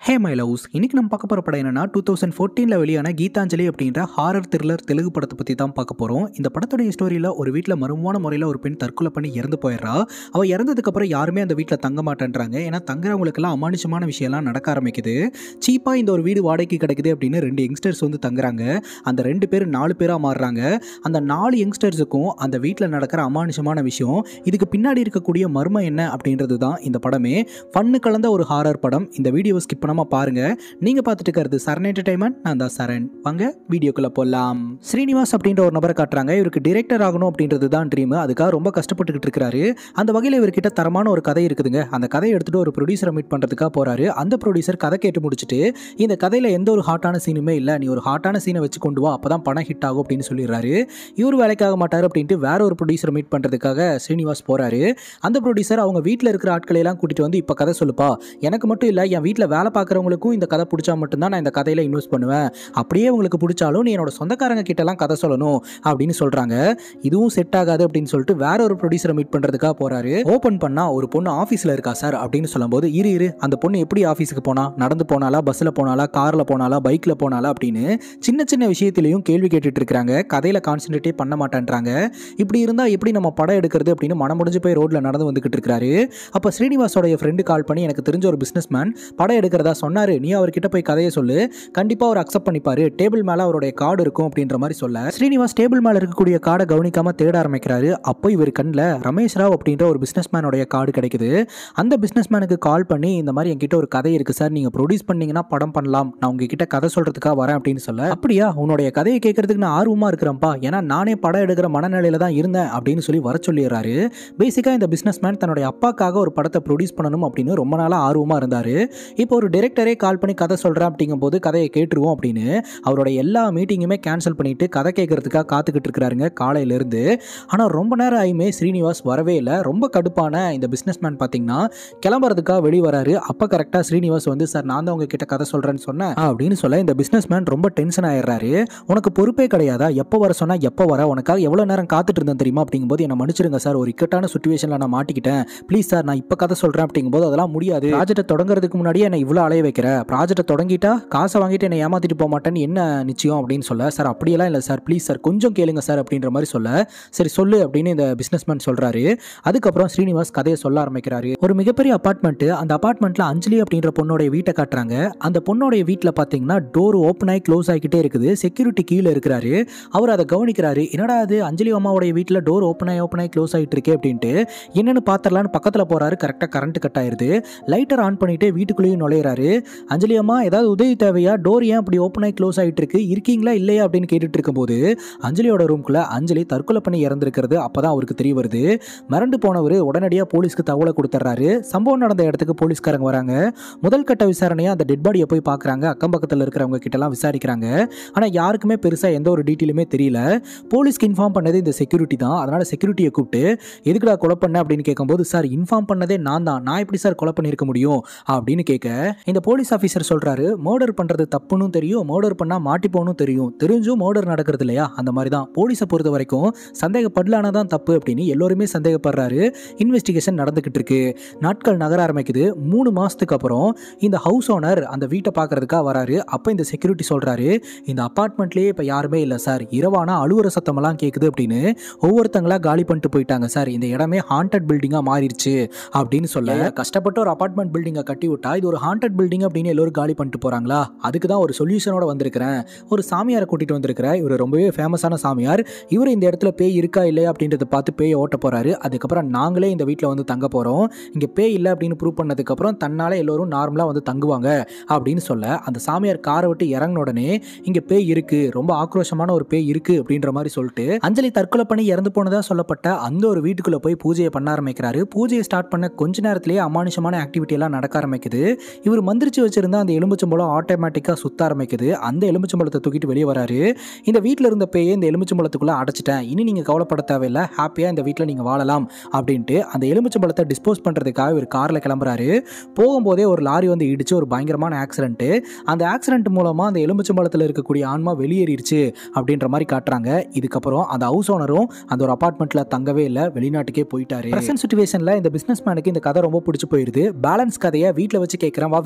hey my loves இன்னைக்கு நம்ம பார்க்க போகிற படம் என்னன்னா டூ தௌசண்ட் ஃபோர்டீனில் வெளியான கீதாஞ்சலி அப்படின்ற ஹாரர் த்ரில்லர் தெலுங்கு படத்தை பற்றி தான் பார்க்க போகிறோம் இந்த படத்துடைய ஸ்டோரியில் ஒரு வீட்டில் மர்மமான முறையில் ஒரு பெண் தற்கொலை பண்ணி இறந்து போயிடுறா அவள் இறந்ததுக்கப்புறம் யாருமே அந்த வீட்டில் தங்க மாட்டேன்றாங்க ஏன்னா தங்குறவங்களுக்கெல்லாம் அமானுஷமான விஷயம்லாம் நடக்க ஆரம்பிக்குது சீப்பாக இந்த ஒரு வீடு வாடகைக்கு கிடைக்குது அப்படின்னு ரெண்டு யங்ஸ்டர்ஸ் வந்து தங்குறாங்க அந்த ரெண்டு பேர் நாலு பேராக மாறுறாங்க அந்த நாலு யங்ஸ்டர்ஸுக்கும் அந்த வீட்டில் நடக்கிற அமானுஷமான விஷயம் இதுக்கு பின்னாடி இருக்கக்கூடிய மர்மம் என்ன அப்படின்றது தான் இந்த படமே ஃபன்னு கலந்த ஒரு ஹாரர் படம் இந்த வீடியோவை ஸ்கிப் பண்ணாமல் பாருங்க நீங்க பார்த்துட்டு இருக்கிறது சரண் என்டர்டைன்மெண்ட் நான் தான் சரண் வாங்க வீடியோக்குள்ள போகலாம் ஸ்ரீனிவாஸ் அப்படின்ற ஒரு நபரை காட்டுறாங்க இவருக்கு டிரெக்டர் ஆகணும் அப்படின்றது தான் ட்ரீம் அதுக்காக ரொம்ப கஷ்டப்பட்டுக்கிட்டு இருக்காரு அந்த வகையில் இவர்கிட்ட தரமான ஒரு கதை இருக்குதுங்க அந்த கதையை எடுத்துட்டு ஒரு ப்ரொடியூசரை மீட் பண்ணுறதுக்காக போறாரு அந்த ப்ரொடியூசர் கதை கேட்டு முடிச்சுட்டு இந்த கதையில் எந்த ஒரு ஹாட்டான சீனுமே இல்லை நீ ஒரு ஹாட்டான சீனை வச்சு கொண்டு வா அப்பதான் படம் ஹிட் ஆகும் அப்படின்னு சொல்லிடுறாரு இவர் வேலைக்காக மாட்டார் அப்படின்ட்டு வேற ஒரு ப்ரொடியூசரை மீட் பண்ணுறதுக்காக ஸ்ரீனிவாஸ் போறாரு அந்த ப்ரொடியூசர் அவங்க வீட்டில் இருக்கிற ஆட்களை எல்லாம் கூட்டிட்டு வந்து இப்போ கதை சொல்லுப்பா எனக்கு மட்டும் இல்லை என் வீட்டில் வேலை பார்க்குறவங்களுக்கும் இந்த கதை பிடிச்சா மட்டும்தான் நான் இந்த கதையில் இன்வெஸ்ட் பண்ணுவேன் அப்படியே உங்களுக்கு பிடிச்சாலும் நீ என்னோட சொந்தக்காரங்க கிட்டலாம் கதை சொல்லணும் அப்படின்னு சொல்கிறாங்க இதுவும் செட் ஆகாது அப்படின்னு சொல்லிட்டு வேற ஒரு ப்ரொடியூசரை மீட் பண்ணுறதுக்காக போகிறாரு ஓப்பன் பண்ணால் ஒரு பொண்ணு ஆஃபீஸில் இருக்கா சார் அப்படின்னு சொல்லும்போது இரு இரு அந்த பொண்ணு எப்படி ஆஃபீஸுக்கு போனா நடந்து போனாலா பஸ்ஸில் போனாலா காரில் போனாலா பைக்கில் போனாலா அப்படின்னு சின்ன சின்ன விஷயத்திலையும் கேள்வி கேட்டுட்டு இருக்கிறாங்க கதையில் கான்சென்ட்ரேட்டே பண்ண மாட்டேன்றாங்க இப்படி இருந்தால் எப்படி நம்ம படம் எடுக்கிறது அப்படின்னு மனம் முடிஞ்சு போய் ரோட்டில் நடந்து வந்துகிட்டு இருக்காரு அப்போ ஸ்ரீனிவாசோடைய ஃப்ரெண்டு கால் பண்ணி எனக்கு தெரிஞ்ச ஒரு பிஸ்னஸ் மேன் படம் எடுக்கிறதா சொன்னார் நீ அவர்கிட்ட போய் கதையை சொல்லு கண்டிப்பாக அவர் அக்செப்ட் பண்ணிப்பாரு டேபிள் மேலே அவருடைய கார்டு இருக்கும் அப்படின்ற மாதிரி சொல்ல ஸ்ரீனிவாஸ் டேபிள் மேலே இருக்கக்கூடிய கார்டை கவனிக்காம தேட ஆரம்பிக்கிறாரு அப்போ இவர் கண்ணில் ரமேஷ் ராவ் அப்படின்ற ஒரு பிஸ்னஸ் மேனோடைய கார்டு கிடைக்குது அந்த பிஸ்னஸ் மேனுக்கு கால் பண்ணி இந்த மாதிரி என்கிட்ட ஒரு கதை இருக்குது சார் நீங்கள் ப்ரொடியூஸ் பண்ணீங்கன்னா படம் பண்ணலாம் நான் உங்ககிட்ட கதை சொல்கிறதுக்காக வரேன் அப்படின்னு சொல்ல அப்படியா உன்னுடைய கதையை கேட்கறதுக்கு நான் ஆர்வமாக இருக்கிறேன்ப்பா ஏன்னா நானே படம் எடுக்கிற மனநிலையில தான் இருந்தேன் அப்படின்னு சொல்லி வர சொல்லிடுறாரு பேசிக்காக இந்த பிஸ்னஸ் மேன் தன்னுடைய அப்பாக்காக ஒரு படத்தை ப்ரொடியூஸ் பண்ணணும் அப்படின்னு ரொம்ப நாளாக ஆர்வமாக இருந்தார் இப்போ ஒரு டிரெக்டரே கால் பண்ணி கதை சொல்கிறேன் அப்படிங்கும்போது கதையை கேட்டுருவோம் அப்படின்னு அவரோட எல்லா மீட்டிங்குமே கேன்சல் பண்ணிட்டு கதை கேட்கறதுக்காக காத்துக்கிட்டு இருக்கிறாருங்க காலையிலேருந்து ஆனால் ரொம்ப நேரம் ஆயுமே ஸ்ரீனிவாஸ் வரவே இல்லை ரொம்ப கடுப்பான இந்த பிஸ்னஸ் மேன் பார்த்தீங்கன்னா கிளம்புறதுக்காக வெளியே வராரு அப்போ கரெக்டாக ஸ்ரீனிவாஸ் வந்து சார் நான் தான் உங்ககிட்ட கதை சொல்கிறேன்னு சொன்னேன் அப்படின்னு சொல்ல இந்த பிஸ்னஸ் மேன் ரொம்ப டென்ஷன் ஆயிடுறாரு உனக்கு பொறுப்பே கிடையாதா எப்போ வர சொன்னால் எப்போ வர உனக்காக எவ்வளோ நேரம் காத்துட்டு இருந்தேன் தெரியுமா அப்படிங்கும்போது என்னை மன்னிச்சிருங்க சார் ஒரு இக்கட்டான சுச்சுவேஷனில் நான் மாட்டிக்கிட்டேன் ப்ளீஸ் சார் நான் இப்போ கதை சொல்கிறேன் அப்படிங்கும்போது அதெல்லாம் முடியாது ப்ராஜெக்ட்டை தொடங்குறதுக்கு முன்னாடியே என்னை இவ்வளோ அலைய வைக்கிற ப்ராஜெக்ட்டை தொடங்கிட்டா காசை வாங்கிட்டு என்னை ஏமாத்திட்டு போக மாட்டேன்னு என்ன நிச்சயம் அப்படின்னு சொல்ல சார் அப்படியெல்லாம் இல்லை சார் ப்ளீஸ் சார் கொஞ்சம் கேளுங்க சார் அப்படின்ற மாதிரி சொல்ல சரி சொல்லு அப்படின்னு இந்த பிஸ்னஸ்மேன் சொல்கிறாரு அதுக்கப்புறம் ஸ்ரீனிவாஸ் கதையை சொல்ல ஆரம்பிக்கிறாரு ஒரு மிகப்பெரிய அபார்ட்மெண்ட்டு அந்த அபார்ட்மெண்ட்டில் அஞ்சலி அப்படின்ற பொண்ணோடைய வீட்டை காட்டுறாங்க அந்த பொண்ணோடைய வீட்டில் பார்த்தீங்கன்னா டோர் ஓப்பன் ஆகி க்ளோஸ் ஆகிக்கிட்டே இருக்குது செக்யூரிட்டி கீழே இருக்கிறாரு அவர் அதை கவனிக்கிறாரு என்னடா அது அஞ்சலி அம்மாவுடைய வீட்டில் டோர் ஓப்பன் ஆகி ஓப்பன் ஆகி க்ளோஸ் ஆகிட்டு இருக்கே அப்படின்ட்டு என்னன்னு பார்த்துடலான்னு பக்கத்தில் போகிறாரு கரெக்டாக கரண்ட் கட் ஆயிருது லைட்டர் ஆன் பண்ணிட்டு வீட்டுக்குள்ளேயும் நுழையிறாரு அஞ்சலி அம்மா ஏதாவது உதவி தேவையா டோர் ஏன் அப்படி ஓப்பன் ஆகி க்ளோஸ் ஆகிட்டு இருக்கு இருக்கீங்களா இல்லையா அப்படின்னு கேட்டுட்டு இருக்கும்போது அஞ்சலியோட ரூம்குள்ள அஞ்சலி தற்கொலை பண்ணி இறந்துருக்கிறது அப்பதான் அவருக்கு தெரிய வருது மிரண்டு போனவர் உடனடியாக போலீஸ்க்கு தகவலை கொடுத்துட்றாரு சம்பவம் நடந்த இடத்துக்கு போலீஸ்காரங்க வராங்க முதல் கட்ட விசாரணையை அந்த டெட் பாடியை போய் பார்க்குறாங்க அக்கம் பக்கத்தில் இருக்கிறவங்க கிட்டலாம் விசாரிக்கிறாங்க ஆனால் யாருக்குமே பெருசாக எந்த ஒரு டீட்டெயிலுமே தெரியல போலீஸ்க்கு இன்ஃபார்ம் பண்ணது இந்த செக்யூரிட்டி தான் அதனால் செக்யூரிட்டியை கூப்பிட்டு எதுக்குடா கொலை பண்ண அப்படின்னு கேட்கும்போது சார் இன்ஃபார்ம் பண்ணதே நான் தான் நான் எப்படி சார் கொலை பண்ணியிருக்க முடியும் அப்படின்னு கேட்க இந்த போலீஸ் ஆஃபீஸர் சொல்கிறாரு மர்டர் பண்ணுறது தப்புன்னு தெரியும் மர்டர் பண்ணால் மாட்டிப்போனும் தெரியும் தெரிஞ்சும் மர்டர் நடக்கிறது இல்லையா அந்த மாதிரி தான் போலீஸை பொறுத்த வரைக்கும் சந்தேகப்படலானா தான் தப்பு அப்படின்னு எல்லோருமே சந்தேகப்படுறாரு இன்வெஸ்டிகேஷன் நடந்துக்கிட்டு இருக்கு நாட்கள் நகர ஆரம்பிக்குது மூணு மாதத்துக்கு அப்புறம் இந்த ஹவுஸ் ஓனர் அந்த வீட்டை பார்க்கறதுக்காக வராரு அப்போ இந்த செக்யூரிட்டி சொல்கிறாரு இந்த அப்பார்ட்மெண்ட்லேயே இப்போ யாருமே இல்லை சார் இரவானா அழுவுற சத்தமெல்லாம் கேட்குது அப்படின்னு ஒவ்வொருத்தங்களா காலி பண்ணிட்டு போயிட்டாங்க சார் இந்த இடமே ஹாண்டட் பில்டிங்காக மாறிடுச்சு அப்படின்னு சொல்ல கஷ்டப்பட்டு ஒரு அபார்ட்மெண்ட் பில்டிங்கை கட்டி விட்டா இது ஒரு ஹாண்டட் பில்டிங் அப்படின்னு எல்லோரும் காலி பண்ணிட்டு போகிறாங்களா அதுக்கு தான் ஒரு சொல்யூஷனோட வந்திருக்கிறேன் ஒரு சாமியாரை கூட்டிகிட்டு வந்திருக்கிறேன் இவர் ரொம்பவே ஃபேமஸான சாமியார் இவர் இந்த இடத்துல பேய் இருக்கா இல்லையா அப்படின்றத பார்த்து பேயை ஓட்ட போகிறாரு அதுக்கப்புறம் நாங்களே இந்த வீட்டில் வந்து தங்க போகிறோம் இங்கே பேய் இல்லை அப்படின்னு ப்ரூவ் பண்ணதுக்கப்புறம் தன்னால் எல்லோரும் நார்மலாக வந்து தங்குவாங்க அப்படின்னு சொல்ல அந்த சாமியார் காரை விட்டு இறங்கின உடனே இங்கே பேய் இருக்குது ரொம்ப ஆக்ரோஷமான ஒரு பேய் இருக்குது அப்படின்ற மாதிரி சொல்லிட்டு அஞ்சலி தற்கொலை பண்ணி இறந்து போனதாக சொல்லப்பட்ட அந்த ஒரு வீட்டுக்குள்ளே போய் பூஜையை பண்ண ஆரம்பிக்கிறாரு பூஜையை ஸ்டார்ட் பண்ண கொஞ்ச நேரத்திலேயே அமானுஷமான ஆக்டிவிட்டி எல்லாம் நடக்க ஆரம்பிக்குது இவர் மந்திரிச்சு வச்சிருந்த அந்த எலுமிச்சம்பழம் ஆட்டோமேட்டிக்காக சுத்த ஆரம்பிக்குது அந்த எலுமிச்சம்பழத்தை தூக்கிட்டு வெளியே வராரு இந்த வீட்டில் இருந்த பேயை இந்த எலுமிச்சம்பழத்துக்குள்ளே அடைச்சிட்டேன் இனி நீங்கள் கவலைப்பட தேவையில்லை ஹாப்பியாக இந்த வீட்டில் நீங்கள் வாழலாம் அப்படின்ட்டு அந்த எலுமிச்சம்பழத்தை டிஸ்போஸ் பண்ணுறதுக்காக இவர் காரில் கிளம்புறாரு போகும்போதே ஒரு லாரி வந்து இடிச்சு ஒரு பயங்கரமான ஆக்சிடென்ட்டு அந்த ஆக்சிடென்ட் மூலமாக அந்த எலுமிச்சம்பழத்தில் இருக்கக்கூடிய ஆன்மா வெளியேறிடுச்சு அப்படின்ற மாதிரி காட்டுறாங்க இதுக்கப்புறம் அந்த ஹவுஸ் ஓனரும் அந்த ஒரு அபார்ட்மெண்ட்டில் தங்கவே இல்லை வெளிநாட்டுக்கே போயிட்டாரு ப்ரெசன்ட் சுச்சுவேஷனில் இந்த பிஸ்னஸ் மேனுக்கு இந்த கதை ரொம்ப பிடிச்சி போயிருது பேலன்ஸ் கதையை வீட்டில் வச்சு கேட்குறேன் வா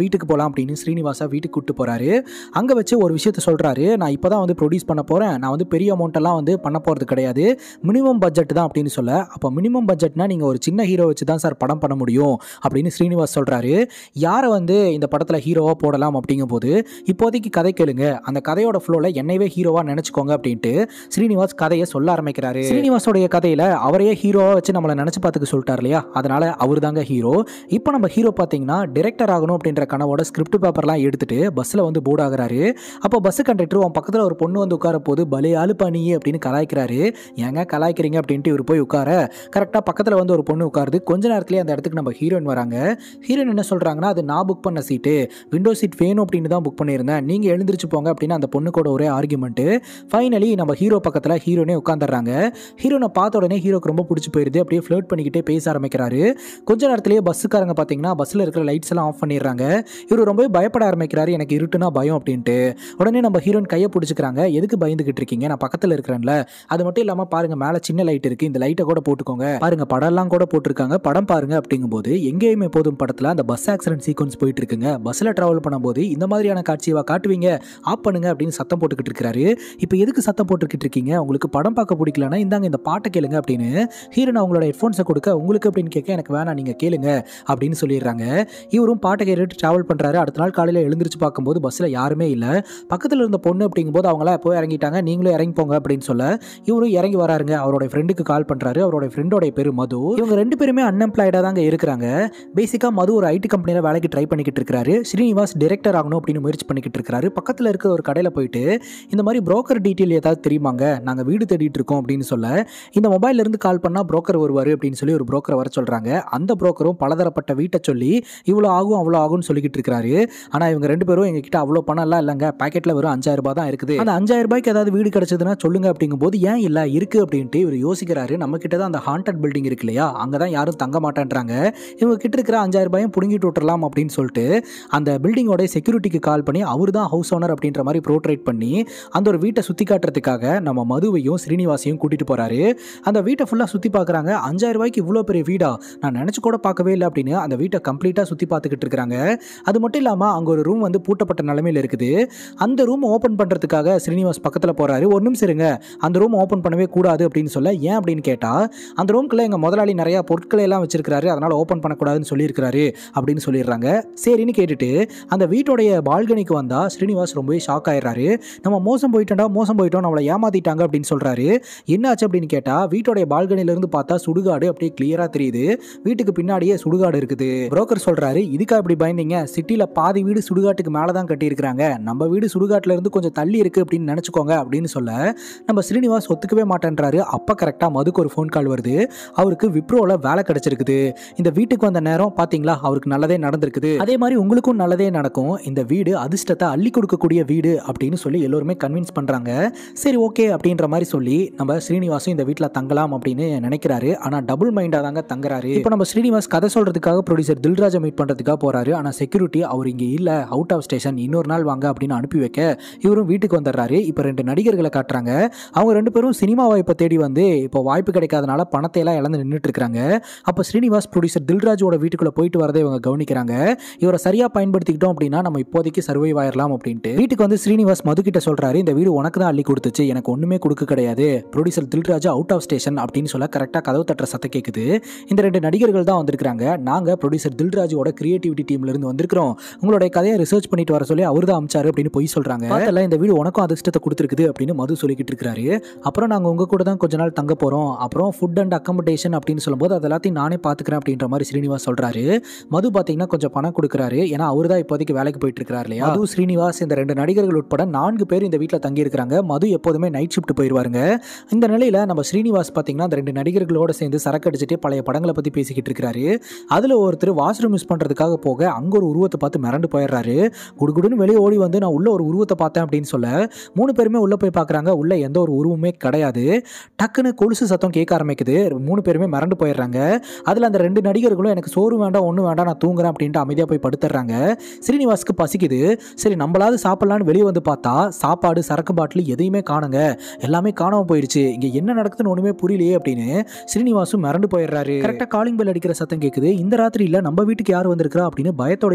வீட்டுக்கு போகலாம் அப்படின்னு ஸ்ரீனிவாசா வீட்டுக்கு கூப்பிட்டு போகிறாரு அங்கே வச்சு ஒரு விஷயத்த சொல்கிறாரு நான் இப்போ தான் வந்து ப்ரொடியூஸ் பண்ண போகிறேன் நான் வந்து பெரிய அமௌண்ட்டெல்லாம் வந்து பண்ண போகிறது கிடையாது மினிமம் பட்ஜெட் தான் அப்படின்னு சொல்ல அப்போ மினிமம் பட்ஜெட்னா நீங்கள் ஒரு சின்ன ஹீரோ வச்சு தான் சார் படம் பண்ண முடியும் அப்படின்னு ஸ்ரீனிவாஸ் சொல்கிறாரு யாரை வந்து இந்த படத்தில் ஹீரோவாக போடலாம் அப்படிங்கும்போது இப்போதைக்கு கதை கேளுங்க அந்த கதையோட ஃப்ளோவில் என்னையவே ஹீரோவாக நினச்சிக்கோங்க அப்படின்ட்டு ஸ்ரீனிவாஸ் கதையை சொல்ல ஆரம்பிக்கிறாரு ஸ்ரீனிவாஸோடைய கதையில் அவரையே ஹீரோவாக வச்சு நம்மளை நினச்சி பார்த்துக்க சொல்லிட்டார் இல்லையா அதனால அவர் தாங்க ஹீரோ இப்போ நம்ம ஹீரோ பார்த்தீங்கன்னா டிரெக்டர் ஆகணும் அப்படின்ற கனவோட ஸ்கிரிப்ட் பேப்பர்லாம் எடுத்துட்டு பஸ்ஸில் வந்து போர்டு ஆகுறாரு அப்போ பஸ் கண்டக்டர் உன் பக்கத்தில் ஒரு பொண்ணு வந்து உட்கார போது பலே ஆளுப்பா நீ அப்படின்னு கலாய்க்கிறாரு ஏங்க கலாய்க்கிறீங்க அப்படின்ட்டு இவர் போய் உட்கார கரெக்டாக பக்கத்தில் வந்து ஒரு பொண்ணு உட்காருது கொஞ்ச நேரத்துலேயே அந்த இடத்துக்கு நம்ம ஹீரோயின் வராங்க ஹீரோயின் என்ன சொல்கிறாங்கன்னா அது நான் புக் பண்ண சீட்டு விண்டோ சீட் வேணும் அப்படின்னு தான் புக் பண்ணியிருந்தேன் நீங்கள் எழுந்திரிச்சு போங்க அப்படின்னு அந்த பொண்ணு கூட ஒரே ஆர்குமெண்ட்டு ஃபைனலி நம்ம ஹீரோ பக்கத்தில் ஹீரோனே உட்காந்துடுறாங்க ஹீரோனை பார்த்த உடனே ஹீரோக்கு ரொம்ப பிடிச்சி போயிருது அப்படியே ஃப்ளோட் பண்ணிக்கிட்டே பேச ஆரம்பிக்கிறாரு கொஞ்ச நேரத்திலேயே பஸ்ஸுக்காரங்க பார்த்தீங்கன்னா பஸ்ஸில் இருக்கிற லைட்ஸ் எல்லாம் ஆஃப் பண்ணிடுறாங்க இவர் ரொம்பவே பயப்பட ஆரம்பிக்கிறாரு எனக்கு இருட்டுனா பயம் அப்படின்ட்டு உடனே நம்ம ஹீரோயின் கையை பிடிச்சிக்கிறாங்க எதுக்கு பயந்துகிட்டு இருக்கீங்க நான் பக்கத்தில் இருக்கிறேன்ல அது மட்டும் இல்லாமல் பாருங்க மேலே சின்ன லைட் இருக்கு இந்த லைட்டை கூட போட்டுக்கோங்க பாருங்க படம்லாம் கூட போட்டிருக்காங்க படம் பாருங்க அப்படிங்கும்போது எங்கேயுமே போதும் படத்தில் அந்த பஸ் ஆக்சிடென்ட் சீக்வன்ஸ் போயிட்டு இருக்குங்க பஸ்ஸில் ட்ராவல் பண்ணும்போது இந்த மாதிரியான காட்சியை காட்டுவீங்க ஆஃப் பண்ணுங்க அப்படின்னு சத்தம் போட்டுக்கிட்டு இருக்காரு இப்போ எதுக்கு சத்தம் போட்டுக்கிட்டு இருக்கீங்க உங்களுக்கு படம் பார்க்க பிடிக்கலன்னா இந்தாங்க இந்த பாட்டை கேளுங்க அப்படின்னு ஹீரோன் அவங்களோட ஹெட்ஃபோன்ஸை கொடுக்க உங்களுக்கு அப்படின்னு கேட்க எனக்கு வேணாம் நீங்கள் கேளுங்க அப்படின்னு சொல்லிடுறாங்க இவரும் பாட்டை கேட்டுட்டு ட்ராவல் பண்ணுறாரு அடுத்த நாள் காலையில் எழுந்திரிச்சு பார்க்கும்போது பஸ்ஸில் யாருமே இல்லை பக்கத்தில் இருந்த பொண்ணு அப்படிங்கும்போது அவங்களாம் எப்போ இறங்கிட்டாங்க நீங்களும் இறங்கி போங்க அப்படின்னு சொல்ல இவரும் இறங்கி வராருங்க அவரோட ஃப்ரெண்டுக்கு கால் பண்ணுறாரு அவரோட ஃப்ரெண்டோட பேர் மது இவங்க ரெண்டு பேருமே அன்எம்ப்ளாய்டாக தாங்க இருக்கிறாங்க பேசிக்காக மது ஒரு ஐடி கம்பெனியில் வேலைக்கு ட்ரை பண்ணிக்கிட்டு இருக்காரு ஸ்ரீனிவாஸ் டிரெக்டர் ஆகணும் அப்படின்னு முயற்சி பண்ணிக்கிட்டு இருக்காரு பக்கத்தில் இருக்க ஒரு கடையில் போயிட்டு இந்த மாதிரி புரோக்கர் டீட்டெயில் ஏதாவது தெரியுமாங்க நாங்கள் வீடு தேடிட்டு இருக்கோம் அப்படின்னு சொல்ல இந்த மொபைல்ல இருந்து கால் பண்ணால் புரோக்கர் வருவார் அப்படின்னு சொல்லி ஒரு புரோக்கரை வர சொல்கிறாங்க அந்த புரோக்கரும் பலதரப்பட்ட வீட்டை சொல்லி இவ்வளோ ஆகும் அவ்வளோ ஆகும்னு சொல்லிக்கிட்டு இருக்காரு ஆனால் இவங்க ரெண்டு பேரும் எங்ககிட்ட அவ்வளோ பணம்லாம் இல்லைங்க பாக்கெட்டில் வெறும் அஞ்சாயிரம் ரூபாய் தான் இருக்குது அந்த அஞ்சாயிரம் ரூபாய்க்கு ஏதாவது வீடு கிடைச்சதுன்னா சொல்லுங்க அப்படிங்கும்போது ஏன் இல்லை இருக்கு அப்படின்ட்டு இவர் யோசிக்கிறாரு நம்ம கிட்ட தான் அந்த ஹாண்டட் பில்டிங் இருக்கு இல்லையா அங்கே தான் யாரும் தங்க மாட்டேன்றாங்க இவங்க கிட்ட இருக்கிற அஞ்சாயிரம் ரூபாயும் புடுங்கிட்டு விட்டுறலாம் அப்படின்னு சொல்லிட்டு அந்த பில்டிங்கோட செக்யூரிட்டிக்கு கால் பண்ணி அவர் தான் ஹவுஸ் ஓனர் அப்படின்ற மாதிரி ப்ரோட்ரேட் பண்ணி அந்த ஒரு வீட்டை சுற்றி காட்டுறதுக்காக நம்ம மதுவையும் ஸ்ரீனிவாசையும் கூட்டிட்டு போறாரு அந்த வீட்டை ஃபுல்லாக சுற்றி பார்க்குறாங்க அஞ்சாயிரம் ரூபாய்க்கு இவ்வளோ பெரிய வீடா நான் நினச்சி கூட பார்க்கவே இல்லை அப்படின்னு அந்த வீட்டை கம்ப்ளீட்டாக சுற்றி பார்த்துக்கிட்டு இருக்கிறாங்க அது மட்டும் இல்லாமல் அங்கே ஒரு ரூம் வந்து பூட்டப்பட்ட நிலமையில் இருக்குது அந்த ரூம் ஓப்பன் பண்ணுறதுக்காக ஸ்ரீனிவாஸ் பக்கத்தில் போகிறாரு ஒரு நிமிஷம் இருங்க அந்த ரூம் ஓப்பன் பண்ணவே கூடாது அப்படின்னு சொல்ல ஏன் அப்படின்னு கேட்டால் அந்த ரூம்குள்ளே எங்கள் முதலாளி நிறையா பொருட்களை எல்லாம் வச்சிருக்காரு அதனால் ஓப்பன் பண்ணக்கூடாதுன்னு சொல்லியிருக்கிறாரு அப்படின்னு சொல்லிடுறாங்க சரின்னு கேட்டுட்டு அந்த வீட்டோடைய பால்கனிக்கு வந்தால் ஸ்ரீனிவாஸ் ரொம்பவே ஷாக் ஆயிடுறாரு நம்ம மோசம் போயிட்டோம்டா மோசம் போயிட்டோம் நம்மளை ஏமாத்திட்டாங்க அப்படின்னு சொல்கிறாரு என்னாச்சு அப்படின்னு கேட்டால் வீட்டோடைய பால்கனிலேருந்து பார்த்தா சுடுகாடு அப்படியே கிளியராக தெரியுது வீட்டுக்கு பின்னாடியே சுடுகாடு இருக்குது புரோக்கர் சொல்கிறாரு இதுக்கா இப்படி பயந்தீங்க சிட்டியில் பாதி வீடு சுடுகாட்டுக்கு மேலே தான் கட்டியிருக்கிறாங்க நம்ம வீடு சுடுகாட்டுல இருந்து கொஞ்சம் தள்ளி இருக்குது அப்படின்னு நினச்சிக்கோங்க அப்படின்னு சொல்ல நம்ம ஸ்ரீனிவாஸ் ஒத்துக்கவே மாட்டேன்றாரு அப்போ கரெக்டாக மதுக்கு ஒரு ஃபோன் கால் வருது அவருக்கு விப்ரோவில் வேலை கிடைச்சிருக்குது இந்த வீட்டுக்கு வந்த நேரம் பார்த்தீங்களா அவருக்கு நல்லதே நடந்திருக்குது அதே மாதிரி உங்களுக்கும் நல்லதே நடக்கும் இந்த வீடு அதிர்ஷ்டத்தை அள்ளி கொடுக்கக்கூடிய வீடு அப்படின்னு சொல்லி எல்லோருமே கன்வின்ஸ் பண்ணுறாங்க சரி ஓகே அப்படின்ற மாதிரி சொல்லி நம்ம ஸ்ரீனிவாசும் இந்த வீட்டில் தங்கலாம் அப்படின்னு நினைக்கிறாரு ஆனால் டபுள் மைண்டாக தாங்க தங்குறாரு இப்போ நம்ம ஸ்ரீனிவாஸ் கதை சொல்கிறதுக்காக ப்ரொடியூசர் தில்ராஜை மீட் பண்ணுறதுக்காக போகிறாரு ஆனால் செக்யூரிட்டி அவர் இங்கே இல்லை அவுட் ஆஃப் ஸ்டேஷன் இன்னொரு நாள் வாங்க அப்படின்னு அனுப்பி வைக்க இவரும் வீட்டுக்கு வந்துடுறாரு இப்போ ரெண்டு நடிகர்களை காட்டுறாங்க அவங்க ரெண்டு பேரும் சினிமா வாய்ப்பை தேடி வந்து இப்போ வாய்ப்பு கிடைக்காதனால பணத்தை எல்லாம் இழந்து நின்றுட்டு இருக்காங்க அப்போ ஸ்ரீனிவாஸ் ப்ரொடியூசர் தில்ராஜோட வீட்டுக்குள்ள போயிட்டு வரதை இவங்க கவனிக்கிறாங்க இவரை சரியா பயன்படுத்திக்கிட்டோம் அப்படின்னா நம்ம இப்போதைக்கு சர்வைவ் ஆயிரலாம் அப்படின்ட்டு வீட்டுக்கு வந்து ஸ்ரீனிவாஸ் மது கிட்ட சொல்றாரு இந்த வீடு உனக்கு தான் அள்ளி கொடுத்துச்சு எனக்கு ஒண்ணுமே கொடுக்க கிடையாது producer Dilraj out of station அப்படின்னு சொல்ல கரெக்டாக கதவு தட்டுற சத்தம் கேட்குது இந்த ரெண்டு நடிகர்கள் தான் வந்திருக்காங்க நாங்க ப்ரொடியூசர் தில்ராஜோட கிரியேட்டிவிட்டி டீம்ல இருந்து வந்திருக்கிறோம் உங்களுடைய கதையை ரிசர்ச் பண்ணிட்டு வர சொல்லி அவர் தான் அமிச்சாரு அப்படின்னு போய் சொல்றாங்க பார்த்தல இந்த வீடு உனக்கும் அதிர்ஷ்டத்தை கொடுத்துருக்குது அப்படின்னு மது சொல்லிக்கிட்டு இருக்காரு அப்புறம் நாங்கள் உங்கள் கூட தான் கொஞ்ச நாள் தங்க போகிறோம் அப்புறம் ஃபுட் அண்ட் அக்கமடேஷன் அப்படின்னு சொல்லும்போது அது எல்லாத்தையும் நானே பார்த்துக்கிறேன் அப்படின்ற மாதிரி ஸ்ரீனிவாஸ் சொல்கிறாரு மது பார்த்தீங்கன்னா கொஞ்சம் பணம் கொடுக்குறாரு ஏன்னா அவர் தான் இப்போதைக்கு வேலைக்கு போயிட்டு இருக்காரு இல்லையா மது ஸ்ரீனிவாஸ் இந்த ரெண்டு நடிகர்கள் உட்பட நான்கு பேர் இந்த வீட்டில் தங்கி இருக்கிறாங்க மது எப்போதுமே நைட் ஷிஃப்ட் போயிடுவாருங்க இந்த நிலையில் நம்ம ஸ்ரீனிவாஸ் பார்த்தீங்கன்னா அந்த ரெண்டு நடிகர்களோட சேர்ந்து சரக்கு அடிச்சுட்டு பழைய படங்களை பற்றி பேசிக்கிட்டு இருக்காரு அதில் ஒருத்தர் வாஷ்ரூம் யூஸ் பண்ணுறதுக்காக போக அங்கே ஒரு உருவத்தை பார்த்து மிரண்டு போயிடுறாரு குடுகுடுன்னு வெளியே ஓடி வந்து நான் உள்ள ஒரு உருவத்தை பார்த்தேன் அப்படின்னு சொல்ல மூணு பேருமே உள்ளே போய் பார்க்குறாங்க உள்ள எந்த ஒரு உருவமே கிடையாது டக்குன்னு கொலுசு சத்தம் கேட்க ஆரம்பிக்குது மூணு பேருமே மிரண்டு போயிடுறாங்க அதில் அந்த ரெண்டு நடிகர்களும் எனக்கு சோறு வேண்டாம் ஒன்றும் வேண்டாம் நான் தூங்குறேன் அப்படின்ட்டு அமைதியாக போய் படுத்துடுறாங்க ஸ்ரீனிவாஸ்க்கு பசிக்குது சரி நம்மளாவது சாப்பிட்லான்னு வெளியே வந்து பார்த்தா சாப்பாடு சரக்கு பாட்டில் எதையுமே காணுங்க எல்லாமே காணாமல் போயிடுச்சு இங்கே என்ன நடக்குதுன்னு ஒன்றுமே புரியலையே அப்படின்னு ஸ்ரீனிவாசும் மிரண்டு போயிடுறாரு கரெக்டாக காலிங் பெல் அடிக்கிற சத்தம் கேட்குது இந்த ராத்திரியில் நம்ம வீட்டுக்கு யார் வந்திருக்கிறா அப்படின்னு பயத்தோட